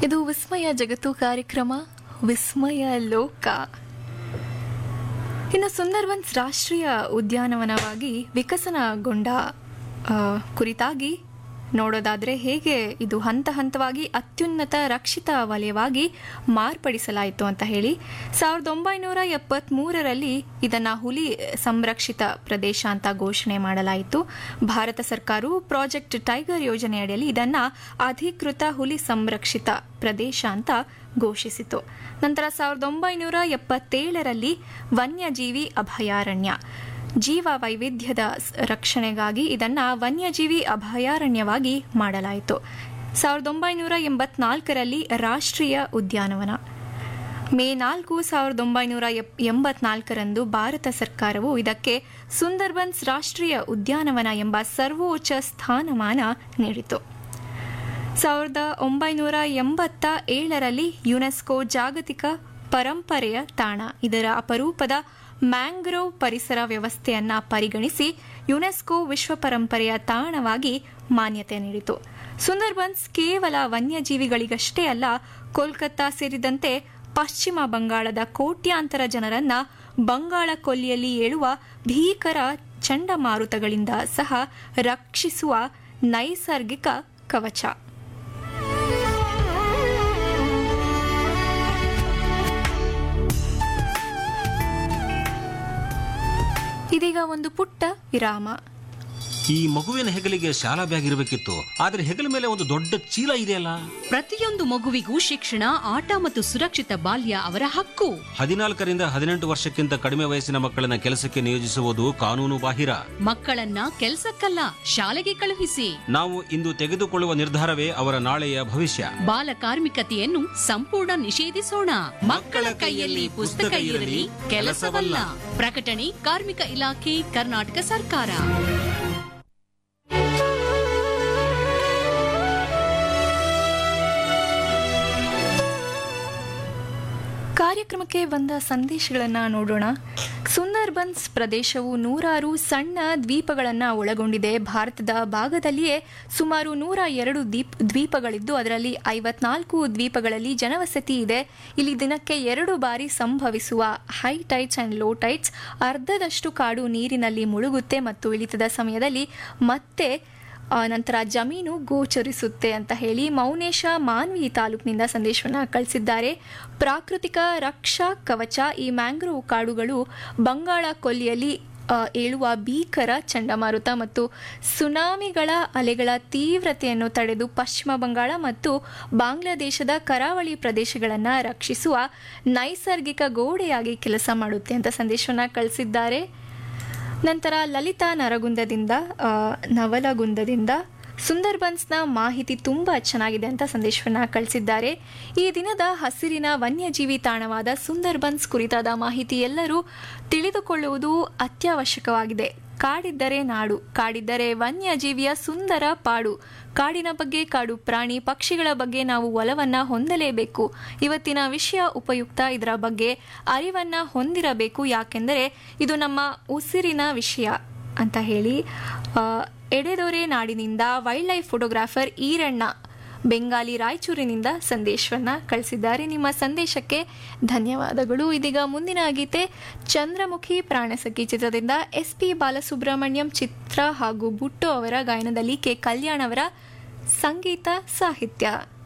ಇದು ವಿಸ್ಮಯ ಜಗತ್ತು ಕಾರ್ಯಕ್ರಮ ವಿಸ್ಮಯ ಲೋಕ ಇನ್ನು ಸುಂದರ್ಬನ್ಸ್ ರಾಷ್ಟ್ರೀಯ ಉದ್ಯಾನವನವಾಗಿ ವಿಕಸನಗೊಂಡ ಆ, ಕುರಿತಾಗಿ ನೋಡೋದಾದ್ರೆ ಹೇಗೆ ಇದು ಹಂತ ಹಂತವಾಗಿ ಅತ್ಯುನ್ನತ ರಕ್ಷಿತ ವಲಯವಾಗಿ ಮಾರ್ಪಡಿಸಲಾಯಿತು ಅಂತ ಹೇಳಿ ಸಾವಿರದ ಒಂಬೈನೂರ ಎಪ್ಪತ್ಮೂರರಲ್ಲಿ ಇದನ್ನ ಹುಲಿ ಸಂರಕ್ಷಿತ ಪ್ರದೇಶ ಅಂತ ಘೋಷಣೆ ಮಾಡಲಾಯಿತು ಭಾರತ ಸರ್ಕಾರವು ಪ್ರಾಜೆಕ್ಟ್ ಟೈಗರ್ ಯೋಜನೆಯಡಿಯಲ್ಲಿ ಇದನ್ನ ಅಧಿಕೃತ ಹುಲಿ ಸಂರಕ್ಷಿತ ಪ್ರದೇಶ ಅಂತ ಘೋಷಿಸಿತು ನಂತರ ಸಾವಿರದ ಒಂಬೈನೂರ ಎಪ್ಪತ್ತೇಳರಲ್ಲಿ ವನ್ಯಜೀವಿ ಅಭಯಾರಣ್ಯ ಜೀವ ವೈವಿಧ್ಯದ ಸ್- ರಕ್ಷಣೆಗಾಗಿ ಇದನ್ನ ವನ್ಯಜೀವಿ ಅಭಯಾರಣ್ಯವಾಗಿ ಮಾಡಲಾಯಿತು ಸಾವಿರದ ಒಂಬೈನೂರ ಎಂಬತ್ನಾಲ್ಕರಲ್ಲಿ ರಾಷ್ಟ್ರೀಯ ಉದ್ಯಾನವನ ಮೇ ನಾಲ್ಕು ಸಾವಿರದ ಒಂಬೈನೂರ ಎಪ್- ಎಂಬತ್ನಾಲ್ಕರಂದು ಭಾರತ ಸರ್ಕಾರವು ಇದಕ್ಕೆ ಸುಂದರ್ಬನ್ಸ್ ರಾಷ್ಟ್ರೀಯ ಉದ್ಯಾನವನ ಎಂಬ ಸರ್ವೋಚ್ಚ ಸ್ಥಾನಮಾನ ನೀಡಿತು ಸಾವಿರದ ಒಂಬೈನೂರ ಎಂಬತ್ತ ಏಳರಲ್ಲಿ ಯುನೆಸ್ಕೋ ಜಾಗತಿಕ ಪರಂಪರೆಯ ತಾಣ ಇದರ ಅಪರೂಪದ ಮ್ಯಾಂಗ್ರೋವ್ ಪರಿಸರ ವ್ಯವಸ್ಥೆಯನ್ನ ಪರಿಗಣಿಸಿ ಯುನೆಸ್ಕೋ ವಿಶ್ವ ಪರಂಪರೆಯ ತಾಣವಾಗಿ ಮಾನ್ಯತೆ ನೀಡಿತು ಸುಂದರ್ಬನ್ಸ್ ಕೇವಲ ವನ್ಯಜೀವಿಗಳಿಗಷ್ಟೇ ಅಲ್ಲ ಕೋಲ್ಕತ್ತಾ ಸೇರಿದಂತೆ ಪಶ್ಚಿಮ ಬಂಗಾಳದ ಕೋಟ್ಯಾಂತರ ಜನರನ್ನ ಬಂಗಾಳ ಕೊಲ್ಲಿಯಲ್ಲಿ ಏಳುವ ಭೀಕರ ಚಂಡಮಾರುತಗಳಿಂದ ಸಹ ರಕ್ಷಿಸುವ ನೈಸರ್ಗಿಕ ಕವಚ ಇದೀಗ ಒಂದು ಪುಟ್ಟ ವಿರಾಮ ಈ ಮಗುವಿನ ಹೆಗಲಿಗೆ ಶಾಲಾ ಬ್ಯಾಗ್ ಇರಬೇಕಿತ್ತು ಆದ್ರೆ ಹೆಗಲ ಮೇಲೆ ಒಂದು ದೊಡ್ಡ ಚೀಲ ಇದೆಯಲ್ಲ ಪ್ರತಿಯೊಂದು ಮಗುವಿಗೂ ಶಿಕ್ಷಣ ಆಟ ಮತ್ತು ಸುರಕ್ಷಿತ ಬಾಲ್ಯ ಅವರ ಹಕ್ಕು ಹದಿನಾಲ್ಕರಿಂದ ಹದಿನೆಂಟು ವರ್ಷಕ್ಕಿಂತ ಕಡಿಮೆ ವಯಸ್ಸಿನ ಮಕ್ಕಳನ್ನ ಕೆಲಸಕ್ಕೆ ನಿಯೋಜಿಸುವುದು ಕಾನೂನು ಬಾಹಿರ ಮಕ್ಕಳನ್ನ ಕೆಲ್ಸಕ್ಕಲ್ಲ ಶಾಲೆಗೆ ಕಳುಹಿಸಿ ನಾವು ಇಂದು ತೆಗೆದುಕೊಳ್ಳುವ ನಿರ್ಧಾರವೇ ಅವರ ನಾಳೆಯ ಭವಿಷ್ಯ ಬಾಲ ಕಾರ್ಮಿಕತೆಯನ್ನು ಸಂಪೂರ್ಣ ನಿಷೇಧಿಸೋಣ ಮಕ್ಕಳ ಕೈಯಲ್ಲಿ ಪುಸ್ತಕ ಇರಲಿ ಕೆಲಸವಲ್ಲ ಪ್ರಕಟಣೆ ಕಾರ್ಮಿಕ ಇಲಾಖೆ ಕರ್ನಾಟಕ ಸರ್ಕಾರ ಕಾರ್ಯಕ್ರಮಕ್ಕೆ ಬಂದ ಸಂದೇಶಗಳನ್ನ ನೋಡೋಣ ಸುಂದರ್ಬನ್ಸ್ ಪ್ರದೇಶವು ನೂರಾರು ಸಣ್ಣ ದ್ವೀಪಗಳನ್ನು ಒಳಗೊಂಡಿದೆ ಭಾರತದ ಭಾಗದಲ್ಲಿಯೇ ಸುಮಾರು ನೂರ ಎರಡು ದ್ವೀಪ್ ದ್ವೀಪಗಳಿದ್ದು ಅದರಲ್ಲಿ ಐವತ್ನಾಲ್ಕು ದ್ವೀಪಗಳಲ್ಲಿ ಜನವಸತಿ ಇದೆ ಇಲ್ಲಿ ದಿನಕ್ಕೆ ಎರಡು ಬಾರಿ ಸಂಭವಿಸುವ high tides and low tides ಅರ್ಧದಷ್ಟು ಕಾಡು ನೀರಿನಲ್ಲಿ ಮುಳುಗುತ್ತೆ ಮತ್ತು ಇಳಿತದ ಸಮಯದಲ್ಲಿ ಮತ್ತೆ ಆ, ನಂತರ ಜಮೀನು ಗೋಚರಿಸುತ್ತೆ ಅಂತ ಹೇಳಿ ಮೌನೇಶ ಮಾನ್ವಿ ತಾಲೂಕಿನಿಂದ ಸಂದೇಶವನ್ನು ಕಳಿಸಿದ್ದಾರೆ ಪ್ರಾಕೃತಿಕ ರಕ್ಷಾ ಕವಚ ಈ ಮ್ಯಾಂಗ್ರೋವ್ ಕಾಡುಗಳು ಬಂಗಾಳ ಕೊಲ್ಲಿಯಲ್ಲಿ ಆ, ಏಳುವ ಭೀಕರ ಚಂಡಮಾರುತ ಮತ್ತು ಸುನಾಮಿಗಳ ಅಲೆಗಳ ತೀವ್ರತೆಯನ್ನು ತಡೆದು ಪಶ್ಚಿಮ ಬಂಗಾಳ ಮತ್ತು ಬಾಂಗ್ಲಾದೇಶದ ಕರಾವಳಿ ಪ್ರದೇಶಗಳನ್ನು ರಕ್ಷಿಸುವ ನೈಸರ್ಗಿಕ ಗೋಡೆಯಾಗಿ ಕೆಲಸ ಮಾಡುತ್ತೆ ಅಂತ ಸಂದೇಶವನ್ನು ಕಳಿಸಿದ್ದಾರೆ ನಂತರ ಲಲಿತಾ ನರಗುಂದದಿಂದ ಆ, ನವಲಗುಂದದಿಂದ ಸುಂದರ್ಬನ್ಸ್ನ ಮಾಹಿತಿ ತುಂಬ ಚೆನ್ನಾಗಿದೆ ಅಂತ ಸಂದೇಶವನ್ನು ಕಳಿಸಿದ್ದಾರೆ ಈ ದಿನದ ಹಸಿರಿನ ವನ್ಯಜೀವಿ ತಾಣವಾದ ಸುಂದರ್ಬನ್ಸ್ ಕುರಿತಾದ ಮಾಹಿತಿ ಎಲ್ಲರೂ ತಿಳಿದುಕೊಳ್ಳುವುದು ಅತ್ಯವಶ್ಯಕವಾಗಿದೆ ಕಾಡಿದ್ದರೆ ನಾಡು ಕಾಡಿದ್ದರೆ ವನ್ಯಜೀವಿಯ ಸುಂದರ ಪಾಡು ಕಾಡಿನ ಬಗ್ಗೆ ಕಾಡು ಪ್ರಾಣಿ ಪಕ್ಷಿಗಳ ಬಗ್ಗೆ ನಾವು ಒಲವನ್ನ ಹೊಂದಲೇಬೇಕು ಇವತ್ತಿನ ವಿಷಯ ಉಪಯುಕ್ತ ಇದರ ಬಗ್ಗೆ ಅರಿವನ್ನ ಹೊಂದಿರಬೇಕು ಯಾಕೆಂದರೆ ಇದು ನಮ್ಮ ಉಸಿರಿನ ವಿಷಯ ಅಂತ ಹೇಳಿ ಆ, ಎಡೆದೊರೆ ನಾಡಿನಿಂದ wildlife photographer Eranna Bengali ರಾಯಚೂರಿನಿಂದ ಸಂದೇಶವನ್ನ ಕಳಿಸಿದ್ದಾರೆ ನಿಮ್ಮ ಸಂದೇಶಕ್ಕೆ ಧನ್ಯವಾದಗಳು ಇದೀಗ ಮುಂದಿನ ಗೀತೆ ಚಂದ್ರಮುಖಿ ಪ್ರಾಣಸಖಿ ಚಿತ್ರದಿಂದ ಎಸ್ ಪಿ ಬಾಲಸುಬ್ರಹ್ಮಣ್ಯಂ ಚಿತ್ರ ಹಾಗೂ ಬುಟ್ಟು ಅವರ ಗಾಯನದಲ್ಲಿ ಕೆ ಕಲ್ಯಾಣ್ ಅವರ ಸಂಗೀತ ಸಾಹಿತ್ಯ